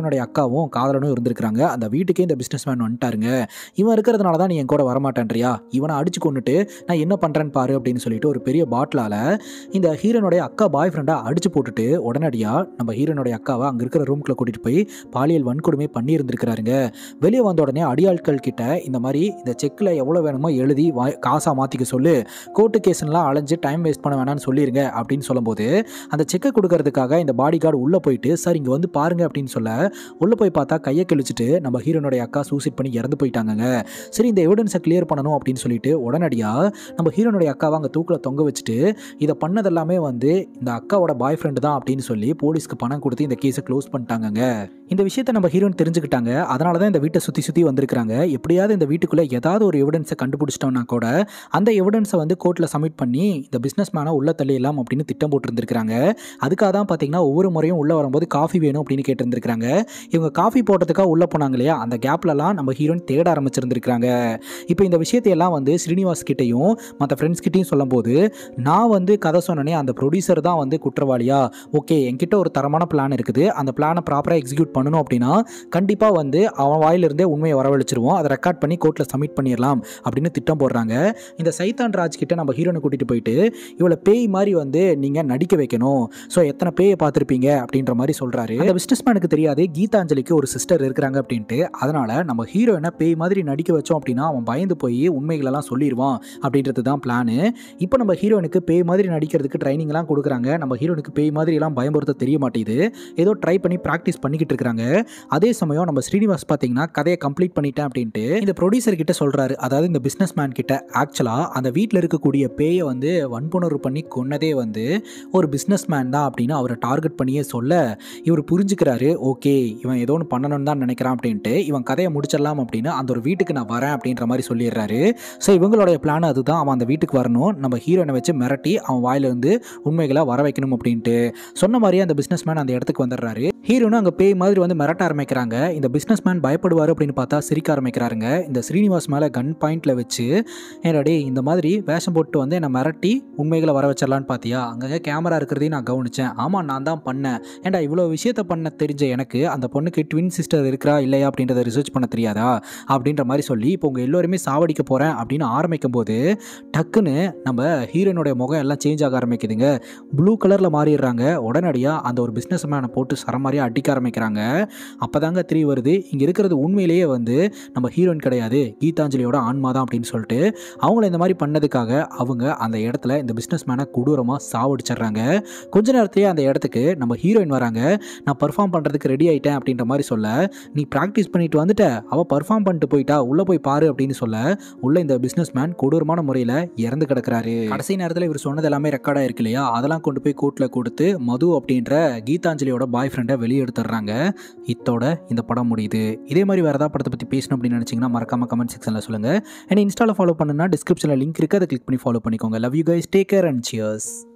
ஹீரோனுடைய அக்காவும் காதலனும் இருந்திருக்காங்க அந்த வீட்டுக்கே இந்த பிஸ்னஸ் மேன் வந்துட்டாருங்க இவன் இருக்கிறதுனால தான் நீ என் கூட வரமாட்டேன்றியா இவனை அடிச்சு கொண்டுட்டு நான் என்ன பண்ணுறேன்னு பாரு அப்படின்னு சொல்லிட்டு ஒரு பெரிய பாட்டிலால் இந்த ஹீரோனுடைய அக்கா பாய் ஃப்ரெண்டை அடிச்சு போட்டுட்டு உடனடியாக நம்ம ஹீரோனுடைய அக்காவை அங்கே இருக்கிற ரூம்குள்ளே கூட்டிகிட்டு போய் பாலியல் வன்கொடுமை பண்ணி இருந்திருக்கிறாருங்க வெளியே வந்த உடனே அடியாட்கள் கிட்ட இந்த மாதிரி இந்த செக்கில் எவ்வளோ வேணுமோ எழுதி வா காசாக மாற்றிக்க சொல்லு கோர்ட்டு கேஸ்லாம் அலைஞ்சு டைம் வேஸ்ட் பண்ண வேணாம்னு சொல்லிருங்க அப்படின்னு சொல்லும்போது அந்த செக்கை கொடுக்கறதுக்காக இந்த பாடி கார்டு உள்ளே போயிட்டு சார் இங்கே வந்து பாருங்க அப்படின்னு சொல்ல உள்ளே போய் பார்த்தா கையை கிழிச்சிட்டு நம்ம ஹீரோனுடைய அக்கா சூசைட் பண்ணி இறந்து போயிட்டாங்கங்க சரி இந்த எவிடன்ஸை கிளியர் பண்ணணும் அப்படின்னு சொல்லிட்டு உடனடியாக நம்ம ஹீரோனுடைய அக்காவை அங்கே தூக்கில் தொங்க வச்சுட்டு இதை பண்ணதெல்லாமே வந்து இந்த அக்காவோட பாய் ஃப்ரெண்டு தான் அப்படின்னு சொல்லி போலீஸ்க்கு பணம் கொடுத்து இந்த கேஸை க்ளோஸ் பண்ணிட்டாங்கங்க இந்த விஷயத்தை நம்ம ஹீரோயின் தெரிஞ்சுக்கிட்டாங்க அதனால தான் இந்த வீட்டை சுற்றி சுற்றி வந்திருக்காங்க எப்படியாவது இந்த வீட்டுக்குள்ளே ஏதாவது ஒரு எவிடன்ஸை கண்டுபிடிச்சிட்டோம்னா கூட அந்த எவிடன்ஸை வந்து கோர்ட்டில் சப்மிட் பண்ணி இந்த பிஸ்னஸ் மேனை உள்ள தள்ளிடலாம் அப்படின்னு திட்டம் போட்டுருந்துருக்காங்க அதுக்காக தான் பார்த்தீங்கன்னா ஒவ்வொரு முறையும் உள்ளே வரும்போது காஃபி வேணும் அப்படின்னு கேட்டிருந்திருக்காங்க இவங்க காஃபி போட்டதுக்காக உள்ளே போனாங்க இல்லையா அந்த கேப்லலாம் நம்ம ஹீரோயின் தேட ஆரம்பிச்சிருந்திருக்காங்க இப்போ இந்த விஷயத்தையெல்லாம் வந்து ஸ்ரீனிவாஸ் கிட்டேயும் மற்ற ஃப்ரெண்ட்ஸ் கிட்டேயும் சொல்லும்போது நான் வந்து கதை சொன்னனே அந்த ப்ரொடியூசர் தான் வந்து குற்றவாளியா ஓகே என்கிட்ட ஒரு தரமான பிளான் இருக்குது அந்த பிளானை ப்ராப்பராக எக்ஸிக்யூட் பண்ணணும் அப்படின்னா கண்டிப்பாக வந்து அவன் வாயிலிருந்தே உண்மையை வரவழைச்சிருவோம் அதை ரெக்கார்ட் பண்ணி கோர்ட்டில் சப்மிட் பண்ணிடலாம் அப்படின்னு திட்டம் போடுறாங்க இந்த சைத்தான் ராஜ் கிட்ட நம்ம ஹீரோனை கூட்டிகிட்டு போயிட்டு இவளை பேய் மாதிரி வந்து நீங்கள் நடிக்க வைக்கணும் ஸோ எத்தனை பேயை பார்த்துருப்பீங்க அப்படின்ற மாதிரி சொல்கிறாரு அந்த பிஸ்னஸ் மேனுக்கு தெரியாது கீதாஞ்சலிக்கு ஒரு சிஸ்டர் இருக்கிறாங்க அப்படின்ட்டு அதனால் நம்ம ஹீரோயினை பேய் மாதிரி நடிக்க வச்சோம் அப்படின்னா அவன் பயந்து போய் உண்மைகளெல்லாம் சொல்லிடுவான் அப்படின்றது தான் பிளானு இப்போ நம்ம ஹீரோயினுக்கு பேய் மாதிரி நடிக்கிறதுக்கு ட்ரைனிங்லாம் கொடுக்குறாங்க நம்ம ஹீரோனுக்கு பேய் மாதிரி எல்லாம் பயமுறுத்த தெரிய மாட்டேங்குது ஏதோ ட்ரை பண்ணி ப்ராக்டிஸ் பண்ணிக்கிட்டு இருக்காங்க அதே சமயம் நம்ம ஸ்ரீனிவாஸ் பார்த்தீங்கன்னா கதையை கம்ப்ளீட் பண்ணிட்டேன் அப்படின்ட்டு இந்த ப்ரொடியூசர் கிட்ட சொல்கிறாரு அதாவது இந்த பிஸ்னஸ் மேன் கிட்ட ஆக்சுவலாக அந்த வீட்டில் இருக்கக்கூடிய பேயை வந்து வன்புணர்வு பண்ணி கொன்னதே வந்து ஒரு பிஸ்னஸ் மேன் தான் அப்படின்னு அவரை டார்கெட் பண்ணியே சொல்ல இவர் புரிஞ்சுக்கிறாரு ஓகே இவன் ஏதோ ஒன்று பண்ணணும்னு தான் நினைக்கிறான் அப்படின்ட்டு இவன் கதையை முடிச்சிடலாம் அப்படின்னு அந்த ஒரு வீட்டுக்கு நான் வரேன் அப்படின்ற மாதிரி சொல்லிடுறாரு ஸோ இவங்களுடைய பிளான் அதுதான் அவன் அந்த வீட்டுக்கு வரணும் நம்ம ஹீரோனை வச்சு மிரட்டி அவன் வாயிலிருந்து உண்மைகளை வர வைக்கணும் அப்படின்ட்டு சொன்ன மாதிரியே அந்த பிஸ்னஸ் மேன் அந்த இடத்துக்கு வந்துடுறாரு ஹீரோனும் அங்கே பேய் மாதிரி வந்து மிரட்ட ஆரம்பிக்கிறாங்க இந்த பிஸ்னஸ் மேன் பயப்படுவார் அப்படின்னு பார்த்தா சிரிக்க ஆரம்பிக்கிறாருங்க இந்த ஸ்ரீனிவாஸ் மேலே கன் பாயிண்டில் வச்சு ஏடாடி இந்த மாதிரி வேஷம் போட்டு வந்து என்னை மிரட்டி உண்மைகளை வர வச்சிடலான்னு பார்த்தியா அங்கங்கே கேமரா இருக்கிறதையும் நான் கவனித்தேன் ஆமாம் நான் தான் பண்ணேன் ஏன்டா இவ்வளோ விஷயத்த பண்ண தெரிஞ்ச எனக்கு அந்த பொண்ணுக்கு ட்வின் சிஸ்டர் இருக்கிறா இல்லையா அப்படின்றத ரிசர்ச் பண்ண தெரியாதா அப்படின்ற மாதிரி சொல்லி இப்போ உங்கள் எல்லோருமே சாவடிக்க போகிறேன் அப்படின்னு ஆரம்பிக்கும் போது டக்குன்னு நம்ம ஹீரோனுடைய முகம் எல்லாம் சேஞ்ச் ஆக ஆரம்பிக்குதுங்க ப்ளூ கலரில் மாறிடுறாங்க உடனடியாக அந்த ஒரு பிஸ்னஸ் மேனை போட்டு சரமாரியாக அடிக்க ஆரம்பிக்கிறாங்க அப்போ தாங்க தெரிய வருது இங்கே இருக்கிறது உண்மையிலேயே வந்து நம்ம ஹீரோயின் கிடையாது கீதாஞ்சலியோட ஆன்மா தான் அப்படின்னு சொல்லிட்டு அவங்கள இந்த மாதிரி பண்ணதுக்காக அவங்க அந்த இடத்துல இந்த பிஸ்னஸ் மேனை கொடூரமாக சாவடிச்சிடுறாங்க கொஞ்ச நேரத்திலேயே அந்த இடத்துக்கு நம்ம ஹீரோயின் வராங்க நான் பர்ஃபார்ம் பண்ணுறதுக்கு ரெடி ஆயிட்டேன் அப்படின்ற மாதிரி சொல்ல நீ ப்ராக்டிஸ் பண்ணிட்டு வந்துட்ட அவள் பர்ஃபார்ம் பண்ணிட்டு போயிட்டா உள்ளே போய் பாரு அப்படின்னு சொல்ல உள்ள இந்த பிஸ்னஸ் மேன் கொடூரமான முறையில் இறந்து கிடக்குறாரு கடைசி நேரத்தில் இவர் சொன்னது எல்லாமே ரெக்கார்டாக இருக்கு இல்லையா அதெல்லாம் கொண்டு போய் கோர்ட்டில் கொடுத்து மது அப்படின்ற கீதாஞ்சலியோட பாய் ஃப்ரெண்டை வெளியே எடுத்துடுறாங்க இத்தோட இந்த படம் முடியுது இதே மாதிரி வேறு ஏதாவது படத்தை பற்றி பேசணும் அப்படின்னு நினச்சிங்கன்னா மறக்காம கமெண்ட் செக்ஷனில் சொல்லுங்கள் என்ன இன்ஸ்டாவில் ஃபாலோ பண்ணுன்னா டிஸ்கிரிப்ஷனில் லிங்க் இருக்குது அதை கிளிக் பண்ணி ஃபாலோ பண்ணிக்கோங்க love you guys take care and cheers